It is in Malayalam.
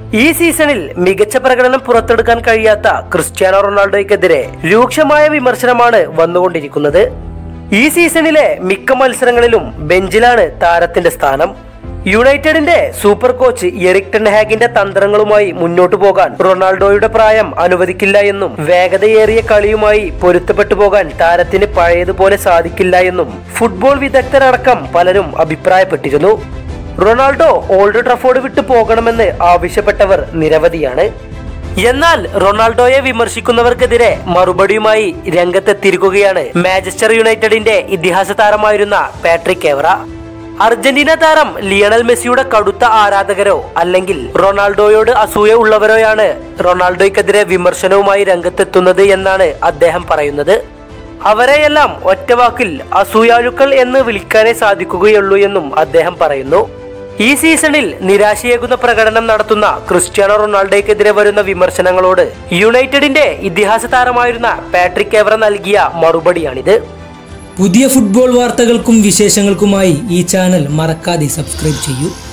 ഈ സീസണിൽ മികച്ച പ്രകടനം പുറത്തെടുക്കാൻ കഴിയാത്ത ക്രിസ്ത്യാനോ റൊണാൾഡോയ്ക്കെതിരെ രൂക്ഷമായ വിമർശനമാണ് വന്നുകൊണ്ടിരിക്കുന്നത് ഈ സീസണിലെ മിക്ക മത്സരങ്ങളിലും ബെഞ്ചിലാണ് താരത്തിന്റെ സ്ഥാനം യുണൈറ്റഡിന്റെ സൂപ്പർ കോച്ച് എറിക് ടെൻഹാഗിന്റെ തന്ത്രങ്ങളുമായി മുന്നോട്ടു പോകാൻ റൊണാൾഡോയുടെ പ്രായം അനുവദിക്കില്ല എന്നും വേഗതയേറിയ കളിയുമായി പൊരുത്തപ്പെട്ടു പോകാൻ താരത്തിന് പഴയതുപോലെ സാധിക്കില്ല എന്നും ഫുട്ബോൾ വിദഗ്ധരടക്കം പലരും അഭിപ്രായപ്പെട്ടിരുന്നു റൊണാൾഡോ ഓൾഡ് ട്രഫോർഡ് വിട്ടു പോകണമെന്ന് ആവശ്യപ്പെട്ടവർ നിരവധിയാണ് എന്നാൽ റൊണാൾഡോയെ വിമർശിക്കുന്നവർക്കെതിരെ മറുപടിയുമായി രംഗത്തെത്തിയിരിക്കുകയാണ് മാഞ്ചസ്റ്റർ യുണൈറ്റഡിന്റെ ഇതിഹാസ താരമായിരുന്ന പാട്രിക് എവറ അർജന്റീന താരം ലിയണൽ മെസ്സിയുടെ കടുത്ത ആരാധകരോ അല്ലെങ്കിൽ റൊണാൾഡോയോട് അസൂയ ഉള്ളവരോയാണ് റൊണാൾഡോയ്ക്കെതിരെ വിമർശനവുമായി രംഗത്തെത്തുന്നത് എന്നാണ് അദ്ദേഹം പറയുന്നത് അവരെയെല്ലാം ഒറ്റവാക്കിൽ അസൂയാലുക്കൾ എന്ന് വിളിക്കാനേ സാധിക്കുകയുള്ളൂ എന്നും അദ്ദേഹം പറയുന്നു ഈ സീസണിൽ നിരാശയേകുന്ന പ്രകടനം നടത്തുന്ന ക്രിസ്ത്യാനോ റൊണാൾഡോയ്ക്കെതിരെ വരുന്ന വിമർശനങ്ങളോട് യുണൈറ്റഡിന്റെ ഇതിഹാസ താരമായിരുന്ന പാട്രിക് എവറ നൽകിയ മറുപടിയാണിത് പുതിയ ഫുട്ബോൾ വാർത്തകൾക്കും വിശേഷങ്ങൾക്കുമായി ഈ ചാനൽ മറക്കാതെ സബ്സ്ക്രൈബ് ചെയ്യൂ